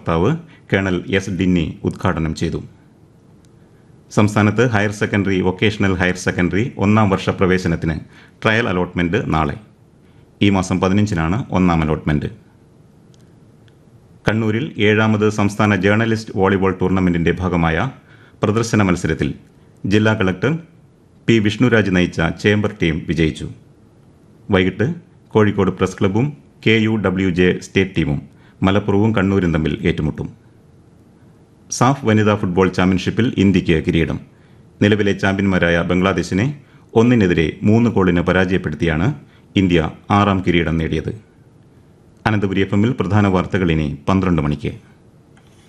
വക്താവ് colonel S ഡിന്നി ഉദ്ഘാടനം ചെയ്തു സംസ്ഥാനത്ത് higher secondary vocational higher secondary ഒന്നാം വർഷ പ്രവേശനത്തിന് ട്രയൽ അലോട്ട്മെന്റ് നാളെ ഈ മാസം പതിനഞ്ചിനാണ് ഒന്നാം അലോട്ട്മെന്റ് കണ്ണൂരിൽ ഏഴാമത് സംസ്ഥാന ജേർണലിസ്റ്റ് വോളിബോൾ ടൂർണമെന്റിന്റെ ഭാഗമായ പ്രദർശന മത്സരത്തിൽ ജില്ലാ കളക്ടർ പി വിഷ്ണുരാജ് നയിച്ച ചേംബർ ടീം വിജയിച്ചു വൈകിട്ട് കോഴിക്കോട് പ്രസ് ക്ലബ്ബും K U W J state ടീമും മലപ്പുറവും കണ്ണൂരും തമ്മിൽ ഏറ്റുമുട്ടും സാഫ് വനിതാ ഫുട്ബോൾ ചാമ്പ്യൻഷിപ്പിൽ ഇന്ത്യയ്ക്ക് കിരീടം നിലവിലെ ചാമ്പ്യന്മാരായ ബംഗ്ലാദേശിനെ ഒന്നിനെതിരെ മൂന്ന് ഗോളിന് പരാജയപ്പെടുത്തിയാണ് ഇന്ത്യ ആറാം കിരീടം നേടിയത് അനന്തപുരി എഫ് എമ്മിൽ പ്രധാന വാർത്തകൾ ഇനി പന്ത്രണ്ട് മണിക്ക്